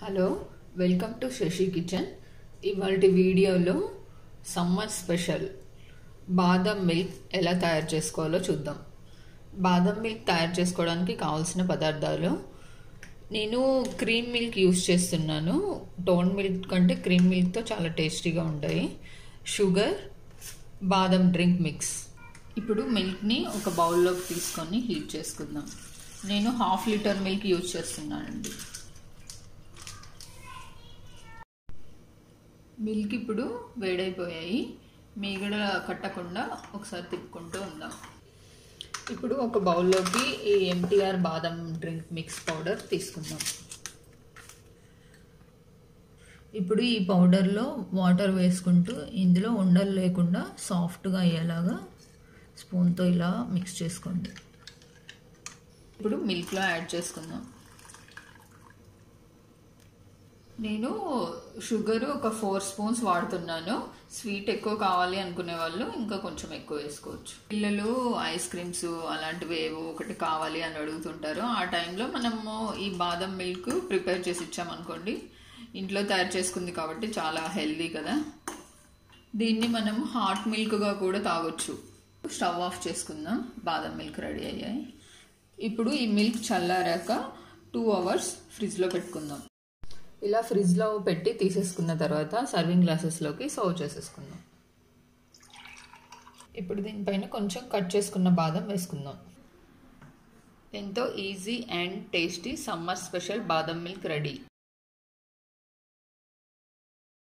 hello welcome to Sashi kitchen ఇవాళ వీడియోలో summer special బాదం మిల్క్ ఎలా తయారు చేసుకోవాలో చూద్దాం బాదం మిల్క్ తయారు చేసుకోవడానికి కావాల్సిన పదార్థాలు నేను క్రీమ్ మిల్క్ యూస్ చేస్తున్నాను టోన్ మిల్క్ కంటే క్రీమ్ మిల్క్తో చాలా టేస్టీగా ఉంటాయి షుగర్ బాదం డ్రింక్ మిక్స్ ఇప్పుడు మిల్క్ని ఒక బౌల్లోకి తీసుకొని హీట్ చేసుకుందాం నేను హాఫ్ లీటర్ మిల్క్ యూజ్ చేస్తున్నానండి మిల్క్ ఇప్పుడు వేడైపోయాయి మీగడ కట్టకుండా ఒకసారి తిప్పుకుంటూ ఉందాం ఇప్పుడు ఒక బౌల్లోకి ఈ ఎంటీఆర్ బాదం డ్రింక్ మిక్స్ పౌడర్ తీసుకుందాం ఇప్పుడు ఈ పౌడర్లో వాటర్ వేసుకుంటూ ఇందులో ఉండలు లేకుండా సాఫ్ట్గా అయ్యేలాగా స్పూన్తో ఇలా మిక్స్ చేసుకోండి ఇప్పుడు మిల్క్లో యాడ్ చేసుకుందాం నేను షుగర్ ఒక ఫోర్ స్పూన్స్ వాడుతున్నాను స్వీట్ ఎక్కువ కావాలి అనుకునే వాళ్ళు ఇంకా కొంచెం ఎక్కువ వేసుకోవచ్చు పిల్లలు ఐస్ క్రీమ్స్ అలాంటివి ఏవో ఒకటి కావాలి అని అడుగుతుంటారు ఆ టైంలో మనము ఈ బాదం మిల్క్ ప్రిపేర్ చేసి ఇచ్చామనుకోండి ఇంట్లో తయారు చేసుకుంది కాబట్టి చాలా హెల్దీ కదా దీన్ని మనం హాట్ మిల్క్గా కూడా తాగొచ్చు స్టవ్ ఆఫ్ చేసుకుందాం బాదం మిల్క్ రెడీ అయ్యాయి ఇప్పుడు ఈ మిల్క్ చల్లారాక టూ అవర్స్ ఫ్రిడ్జ్లో పెట్టుకుందాం ఇలా ఫ్రిడ్జ్లో పెట్టి తీసేసుకున్న తర్వాత సర్వింగ్ గ్లాసెస్లోకి సర్వ్ చేసేసుకుందాం ఇప్పుడు దీనిపైన కొంచెం కట్ చేసుకున్న బాదం వేసుకుందాం ఎంతో easy and tasty summer special బాదం మిల్క్ రెడీ